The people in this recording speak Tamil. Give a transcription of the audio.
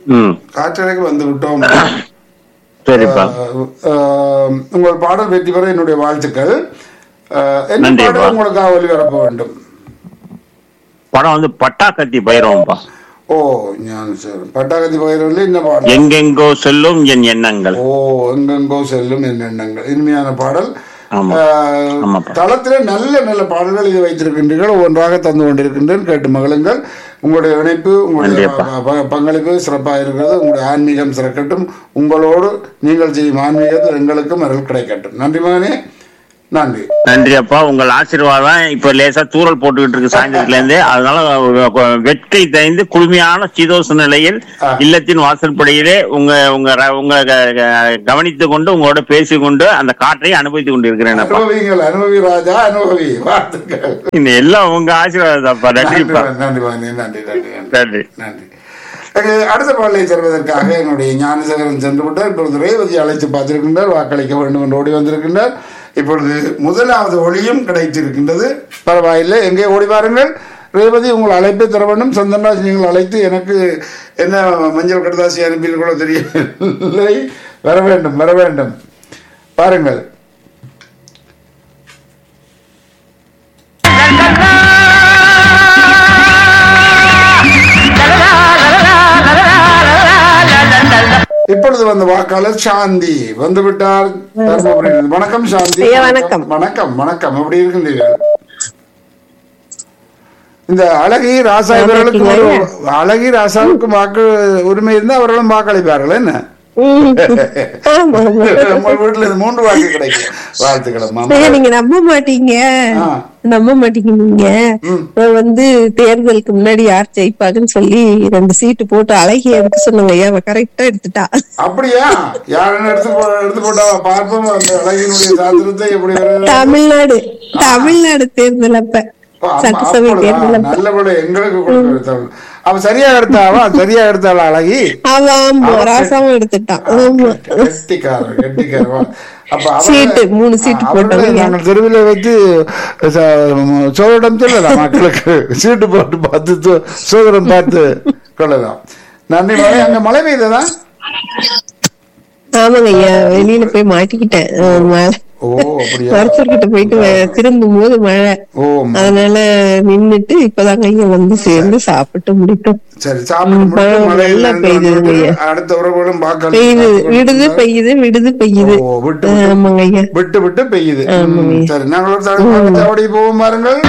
ம் காற்றலைக்கு வந்து விட்டோம் சரிப்பா அஹ், அஹ், உங்கள் பாடல் வெற்றி பெற என்னுடைய வாழ்த்துக்கள் அஹ், என்ன நன்றிப்பா. பாடல் உங்களுக்காக ஒளிபரப்ப வேண்டும் படம் வந்து பட்டாக்கத்தி பைரவம்பா ஓ ஞான சார் பட்டாக்கத்தி பயிரில் என்ன பாடல் எங்கெங்கோ செல்லும் என் எண்ணங்கள் ஓ எங்கெங்கோ செல்லும் என் எண்ணங்கள் இனிமையான பாடல் ஆமா. அஹ், ஆமாப்பா. தளத்திலே நல்ல நல்ல பாடல்கள் இது வைத்திருக்கின்றீர்கள் ஒன்றாக தந்து கொண்டிருக்கின்றேன் கேட்டு மகளுங்கள் உங்களுடைய இணைப்பு உங்களுடைய நன்றிப்பா. ப- ப- பங்களிப்பு சிறப்பாக இருக்கிறது உங்களுடைய ஆன்மீகம் சிறக்கட்டும் உங்களோடு நீங்கள் செய்யும் ஆன்மீகத்தில் எங்களுக்கும் அருள் கிடைக்கட்டும் நன்றி மகனே நன்றி நன்றி அப்பா உங்கள் ஆசீர்வாதம் இப்ப லேசா தூரல் போட்டுக்கிட்டு இருக்கு சாயந்தரத்துல இருந்து அதனால வெட்கை தைந்து குளுமையான சீதோச நிலையில் ஆ. இல்லத்தின் வாசல்படியிலே உங்க உங்க ர- உங்க க- க- கவனித்துக் கொண்டு உங்களோட பேசிக்கொண்டு அந்த காற்றை அனுபவித்துக் கொண்டிருக்கிறேன் அப்பா அனுபவிங்கள் அனுபவி ராஜா அனுபவி வாழ்த்துக்கள் இந்த எல்லாம் உங்க ஆசீர்வாதம் அப்பா நன்றி நன்றிப்பா மகனே, நன்றி மகனே, நன்றி நன்றி நன்றி நன்றி நன்றி அஹ் அடுத்த பாடலை தருவதற்காக என்னுடைய ஞானசேகரன் சென்று விட்டார் இப்பொழுது ரேவதி அழைத்து பார்த்திருக்கின்றார் வாக்களிக்க வேண்டும் என்று ஓடி வந்திருக்கின்றார் இப்பொழுது முதலாவது ஒளியும் கிடைத்திருக்கின்றது பரவாயில்லை எங்கே ஓடி பாருங்கள் ரேவதி உங்கள் அழைப்பை தர வேண்டும் சந்தன்ராஜ் நீங்கள் அழைத்து எனக்கு என்ன மஞ்சள் கடதாசி அனுப்பினீர்களோ தெரியவில்லை வர வேண்டும் வர வேண்டும் பாருங்கள் இப்பொழுது வந்த வாக்காளர் சாந்தி வந்து விட்டார் தர்மபுரியிலிருந்து. வணக்கம் சாந்தி ஐயா, வணக்கம். வணக்கம் வணக்கம் எப்படி இருக்கின்றீர்கள் இந்த அழகி ராசா நல்லா இவர்களுக்கு ஒரு இருக்கீங்களா? அழகி ராசாவுக்கு வாக்கு உரிமை இருந்தா அவர்களும் வாக்களிப்பார்கள் என்ன ம். ஆமா, ஆமா. நம்ம வீட்டுல இருந்து மூன்று வாக்கு கிடைக்கும் வாழ்த்துக்கள் அம்மா. ஐயா, நீங்க நம்ப மாட்டீங்க ஆ. நம்ப மாட்டீங்க நீங்க ம். நான் வந்து தேர்தலுக்கு முன்னாடி யார் ஜெயிப்பாங்கன்னு சொல்லி ரெண்டு சீட்டு போட்டு அழகி எடுக்க சொன்னாங்க ஐயா அவ கரெக்டா எடுத்துட்டா அப்படியா யாருன்னு எடுத்து போ எடுத்து போட்டா பார்ப்போம் அந்த அழகினுடைய சாத்திரத்தை எப்படி வருகிறது? தமிழ்நாடு தமிழ்நாடு தேர்தல் அப்ப ஓ, ஆமா, சட்டசபை அப்பொழுதா? தேர்தல் அப்ப நல்லபடி எங்களுக்கு கொடுத்து அவ சரியா எடுத்தாவா சரியா எடுத்தாள் அழகி ஆமா ஆமா அவ ராசாவும் எடுத்துட்டான் ஆமா கெட்டிக்காரர் கெட்டிக்காரர் அப்ப அவர்களை- சீட்டு, மூணு சீட்டு அவர்களை போட்டவங்க. நாங்கள் தெருவில் வைத்து ச- சோதனம் சொல்லலாம் மக்களுக்கு சீட்டு போட்டு பார்த்து சோ- சோதனம் பார்த்து கொள்ளலாம் நன்றி மழை அங்க மழை பெய்ததா ஆமாங்க ஐயா வெளியில போய் மாட்டிக்கிட்டேன் அஹ் மழை ஓ அப்படியா மருத்துவர் கிட்ட போயிட்டு வ- திரும்பும் போது மழை ஓ அதனால நின்னுட்டு இப்பதாங்க ஐயா வந்து சேர்ந்து சாப்பிட்டு முடிக்கும் சரி சாப்பிட்டு முடித்து மழை மழையில் நல்லா நனைந்து பெய்யுது கொண்டு ஐயா. அடுத்த உறவுகளும் வாக்களி பெய்யுது விடுது பெய்யுது விடுது பெய்யுது ஓ விட்டு விட்டு ஆமாங்க ஐயா விட்டு விட்டு பெய்யுது ஆமாங்க. ம், சரி நாங்கள் ஒரு தடவை சாவடி போவோம் பாருங்கள்